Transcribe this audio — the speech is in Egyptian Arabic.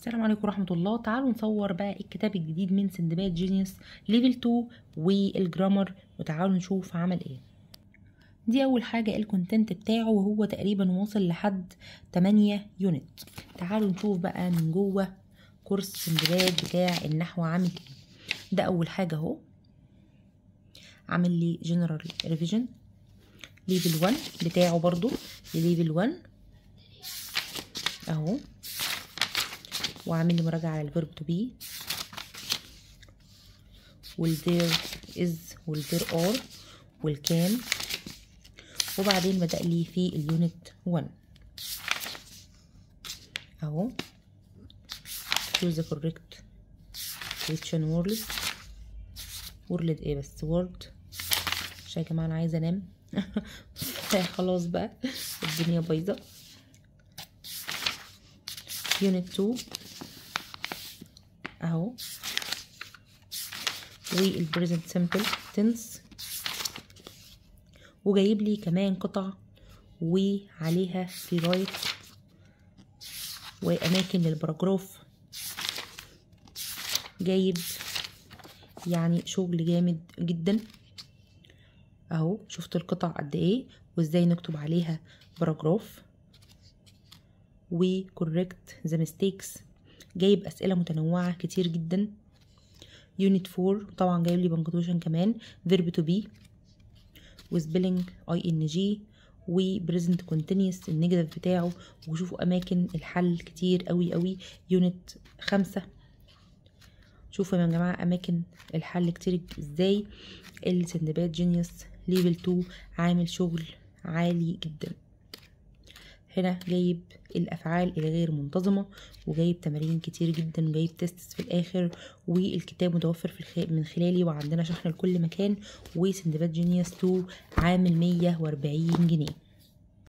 السلام عليكم ورحمة الله تعالوا نصور بقى الكتاب الجديد من سندباد جينيوس ليفل 2 والجرامر وتعالوا نشوف عمل ايه دي اول حاجة الكونتنت بتاعه وهو تقريبا واصل لحد 8 يونت تعالوا نشوف بقى من جوه كورس سندباد بتاع النحو عامل ايه ده اول حاجة اهو عامل لي جنرال ريفيجن ليفل 1 بتاعه برضو لليفل 1 اهو وعامل لي مراجعة على الفيرب تو بي والذير از والذير ار والكان وبعدين بدأ لي في اليونت 1 اهو choose the correct question word word ايه بس word عشان يا جماعة انا عايزة انام خلاص بقى الدنيا بايظة يونت 2 اهو والبريزنت سمبل تنس وجايب لي كمان قطع وعليها في رايت واماكن للبراجراف جايب يعني شغل جامد جدا اهو شفت القطع قد ايه وازاي نكتب عليها باراجراف وكوركت ذا ميستيكس جايب اسئله متنوعه كتير جدا يونت 4 طبعا جايب لي بنكتوشن كمان فيرب تو بي وسبيلنج اي ان جي وبريزنت كونتينيوس النيجاتيف بتاعه وشوفوا اماكن الحل كتير قوي قوي يونت خمسة شوفوا يا جماعه اماكن الحل كتير ازاي السندباد جينيوس ليفل 2 عامل شغل عالي جدا هنا جايب الافعال الغير منتظمه وجايب تمارين كتير جدا وجايب تيستس في الاخر والكتاب متوفر في الخ... من خلالي وعندنا شحن لكل مكان وسندباد جينيوس 2 عامل 140 جنيه